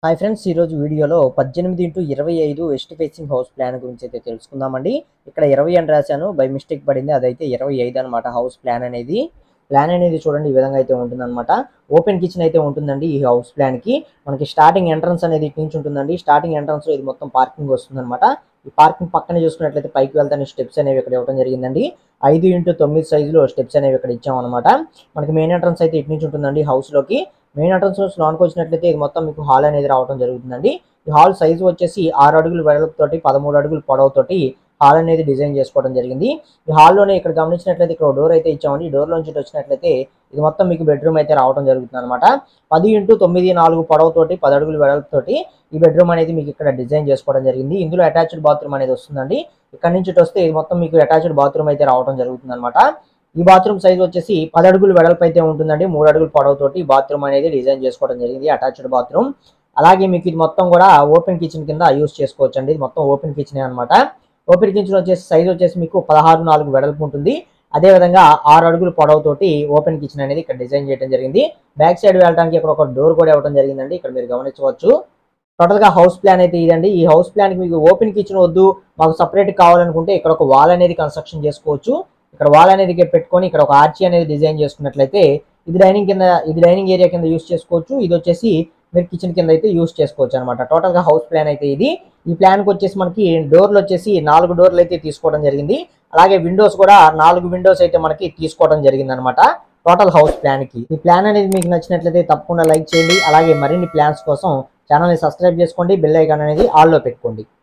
hi friends ఈరోజు వీడియోలో పద్దెనిమిది ఇంటూ ఇరవై ఐదు వెస్ట్ ఫేసింగ్ హౌస్ ప్లాన్ గురించి అయితే తెలుసుకుందామండి ఇక్కడ ఇరవై అని రాశాను బై మిస్టేక్ పడింది అదైతే ఇరవై ఐదు అనమాట హౌస్ ప్లాన్ అనేది ప్లాన్ అనేది చూడండి ఈ విధంగా అయితే ఉంటుందన్నమాట ఓపెన్ కిచెన్ అయితే ఉంటుందండి ఈ హౌస్ ప్లాన్ కి మనకి స్టార్టింగ్ ఎంట్రన్స్ అనేది ఇటు నుంచి ఉంటుందండి స్టార్టింగ్ ఎంట్రన్స్ లో ఇది మొత్తం పార్కింగ్ వస్తుందన్నమాట ఈ పార్కింగ్ పక్కనే చూసుకున్నట్లయితే పైకి వెళ్తానే స్టెప్స్ అనేవి ఇక్కడ ఇవ్వడం జరిగిందండి ఐదు ఇంటూ తొమ్మిది సైజులో స్టెప్స్ అనేవి ఇక్కడ ఇచ్చామన్నమాట మనకి మెయిన్ ఎంట్రన్స్ అయితే ఇటు నుంచి ఉంటుందండి హౌస్ లోకి మెయిన్ ఎంట్రన్స్ నుంచి లోనికి వచ్చినట్లయితే ఇది మొత్తం మీకు హాల్ అనేది రావడం జరుగుతుందండి ఈ హాల్ సైజు వచ్చేసి ఆరు అడుగులు వెడల్పుతోటి పదమూడు అడుగులు పొడవుతోటి హాల్ అనేది డిజైన్ చేసుకోవడం జరిగింది ఈ హాల్లోనే ఇక్కడ గమనించినట్లయితే ఇక్కడ డోర్ అయితే ఇచ్చామండి ఈ డోర్ నుంచి వచ్చినట్లయితే ఇది మొత్తం మీకు బెడ్రూమ్ అయితే రావడం జరుగుతుంది అనమాట పది ఇంటూ తొమ్మిది నాలుగు పొడవుతోటి పది అడుగులు వెడల్పుతోటి ఈ బెడ్రూమ్ అనేది మీకు ఇక్కడ డిజైన్ చేసుకోవడం జరిగింది ఇందులో అటాచ్డ్ బాత్రూమ్ అనేది వస్తుందండి ఇక్కడ నుంచి ఇటు వస్తే ఇది మొత్తం మీకు అటాచ్డ్ బాత్రూమ్ అయితే రావడం జరుగుతుంది అనమాట ఈ బాత్రూమ్ సైజ్ వచ్చేసి పది అడుగులు వెడల్పు అయితే ఉంటుందండి మూడు అడుగులు పొడవుతోటి బాత్రూమ్ అనేది డిజైన్ చేసుకోవడం జరిగింది అటాచ్డ్ బాత్రూమ్ అలాగే మీకు ఇది మొత్తం కూడా ఓపెన్ కిచెన్ కింద యూస్ చేసుకోవచ్చు అండి ఇది మొత్తం ఓపెన్ కిచెన్ అనమాట ఓపెన్ కిచెన్ వచ్చేసి సైజ్ వచ్చేసి మీకు పదహారు నాలుగు వెడల్పు ఉంటుంది అదే విధంగా ఆరు అడుగులు పొడవుతోటి ఓపెన్ కిచెన్ అనేది ఇక్కడ డిజైన్ చేయడం జరిగింది బ్యాక్ సైడ్ వెళ్ళడానికి ఇక్కడ ఒక డోర్ కూడా ఇవ్వడం జరిగిందండి ఇక్కడ మీరు గమనించవచ్చు టోటల్ గా హౌస్ ప్లాన్ అయితే ఇదండి ఈ హౌస్ ప్లాన్ కి మీకు ఓపెన్ కిచెన్ వద్దు మాకు సపరేట్ కావాలనుకుంటే ఇక్కడ ఒక వాల్ అనేది కన్స్ట్రక్షన్ చేసుకోవచ్చు ఇక్కడ వాల్ అనేది పెట్టుకొని ఇక్కడ ఒక ఆర్చి అనేది డిజైన్ చేసుకున్నట్లయితే ఇది డైనింగ్ కింద ఇది డైనింగ్ ఏరియా కింద యూస్ చేసుకోవచ్చు ఇది వచ్చేసి మీరు కిచెన్ కింద అయితే యూస్ చేసుకోవచ్చు అనమాట టోటల్ గా హౌస్ ప్లాన్ అయితే ఇది ఈ ప్లాన్ కి వచ్చేసి మనకి డోర్లు వచ్చేసి నాలుగు డోర్లు అయితే తీసుకోవడం జరిగింది అలాగే విండోస్ కూడా నాలుగు విండోస్ అయితే మనకి తీసుకోవడం జరిగింది అనమాట టోటల్ హౌస్ ప్లాన్ కి ఈ ప్లాన్ అనేది మీకు నచ్చినట్లయితే తప్పకుండా లైక్ చేయండి అలాగే మరిన్ని ప్లాన్స్ కోసం ఛానల్ని సబ్స్క్రైబ్ చేసుకోండి బెల్ ఐకాన్ అనేది ఆల్లో పెట్టుకోండి